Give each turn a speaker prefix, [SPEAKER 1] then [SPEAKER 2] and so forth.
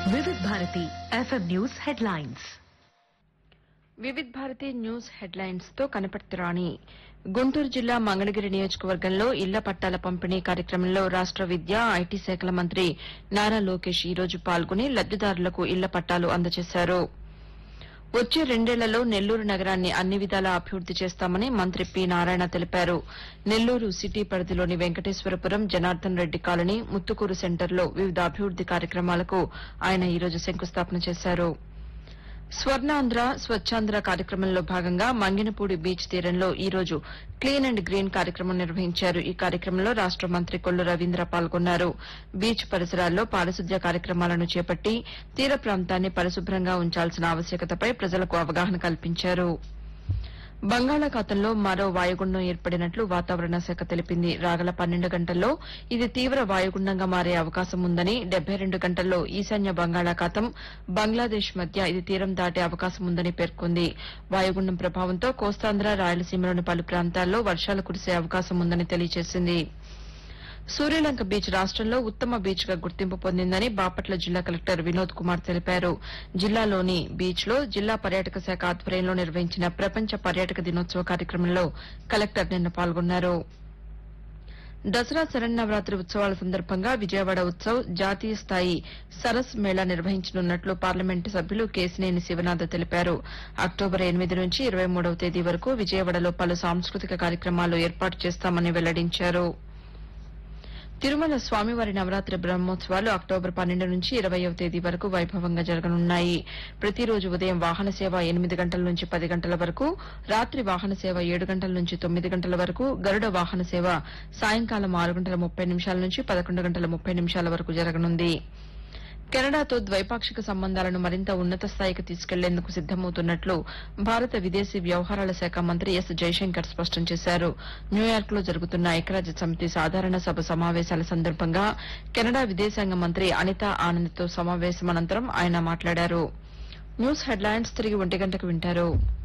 [SPEAKER 1] Vividh Bharati FM news headlines
[SPEAKER 2] Vividh Bharati news headlines తో కనపడుతురాని గుంటూరు జిల్లా మంగళగిరి నియోజకవర్గంలో ఇళ్ల పట్టాల పంపిణీ కార్యక్రమంలో రాష్ట విద్య ఐటీ శాఖల మంత్రి నారా లోకేష్ ఈ రోజు పాల్గొని లబ్దిదారులకు ఇళ్ల పట్టాలు అందజేశారు వచ్చే రెండేళ్లలో నెల్లూరు నగరాన్ని అన్ని విధాలా అభివృద్ది చేస్తామని మంత్రి పి నారాయణ తెలిపారు నెల్లూరు సిటీ పరిధిలోని వెంకటేశ్వరపురం జనార్దన్ రెడ్డి కాలనీ ముత్తుకూరు సెంటర్లో వివిధ అభివృద్ది కార్యక్రమాలకు ఆయన ఈ రోజు శంకుస్థాపన చేశారు స్వర్ణాంధ్ర స్వచ్ఛాంధ్ర కార్యక్రమంలో భాగంగా మంగినపూడి బీచ్ తీరంలో ఈ రోజు క్లీన్ అండ్ గ్రీన్ కార్యక్రమం నిర్వహించారు ఈ కార్యక్రమంలో రాష్ట మంత్రి కొల్లు రవీంద్ర పాల్గొన్నారు బీచ్ పరిసరాల్లో పారిశుద్ధ్య కార్యక్రమాలను చేపట్టి తీర ప్రాంతాన్ని పరిశుభ్రంగా ఉంచాల్సిన ఆవశ్యకతపై ప్రజలకు అవగాహన కల్పించారు బంగాళాఖాతంలో మరో వాయుగుండం ఏర్పడినట్లు వాతావరణ శాఖ తెలిపింది రాగల పన్నెండు గంటల్లో ఇది తీవ్ర వాయుగుండంగా మారే అవకాశం ఉందని డెబ్బై రెండు గంటల్లో ఈశాన్య బంగాళాఖాతం బంగ్లాదేశ్ మధ్య ఇది తీరం దాటే అవకాశం ఉందని పేర్కొంది వాయుగుండం ప్రభావంతో కోస్తాంధ్ర రాయలసీమలోని పలు ప్రాంతాల్లో వర్షాలు కురిసే అవకాశం ఉందని తెలియజేసింది సూర్యలంక బీచ్ రాష్టంలో ఉత్తమ బీచ్ గా గుర్తింపు పొందిందని బాపట్ల జిల్లా కలెక్టర్ వినోద్ కుమార్ తెలిపారు జిల్లాలోని బీచ్ లో జిల్లా పర్యాటక శాఖ ఆధ్వర్యంలో నిర్వహించిన ప్రపంచ పర్యాటక దినోత్సవ కార్యక్రమంలో కలెక్టర్ నిన్న పాల్గొన్నారు దసరా శరన్నవరాత్రి ఉత్సవాల సందర్భంగా విజయవాడ ఉత్సవ్ జాతీయ స్థాయి సరస్ మేళా నిర్వహించనున్నట్లు పార్లమెంటు సభ్యులు కేసినేని శివనాథ్ తెలిపారు అక్టోబర్ ఎనిమిది నుంచి ఇరవై మూడవ తేదీ వరకు విజయవాడలో పలు సాంస్కృతిక కార్యక్రమాలు ఏర్పాటు చేస్తామని వెల్లడించారు తిరుమల స్వామివారి నవరాత్రి బ్రహ్మోత్సవాలు అక్టోబర్ పన్నెండు నుంచి ఇరవయవ తేదీ వరకు వైభవంగా జరగనున్నాయి ప్రతిరోజు ఉదయం వాహన సేవ ఎనిమిది గంటల నుంచి పది గంటల వరకు రాత్రి వాహన సేవ ఏడు గంటల నుంచి తొమ్మిది గంటల వరకు గరుడ వాహన సేవ సాయంకాలం ఆరు గంటల ముప్పై నిమిషాల నుంచి పదకొండు గంటల ముప్పై నిమిషాల వరకు జరగనుంది కెనడాతో ద్వైపాక్షిక సంబంధాలను మరింత ఉన్నత స్థాయికి తీసుకెళ్లేందుకు సిద్దమవుతున్నట్లు భారత విదేశీ వ్యవహారాల శాఖ మంత్రి ఎస్ జైశంకర్ స్పష్టం చేశారు న్యూయార్క్ లో జరుగుతున్న ఐక్యరాజ్య సమితి సాధారణ సభ సమావేశాల సందర్భంగా కెనడా విదేశాంగ మంత్రి అనితా ఆనంద్ తో సమావేశం అనంతరం ఆయన మాట్లాడారు న్యూస్ హెడ్లైన్స్ తిరిగి ఒంటి గంటకు వింటారు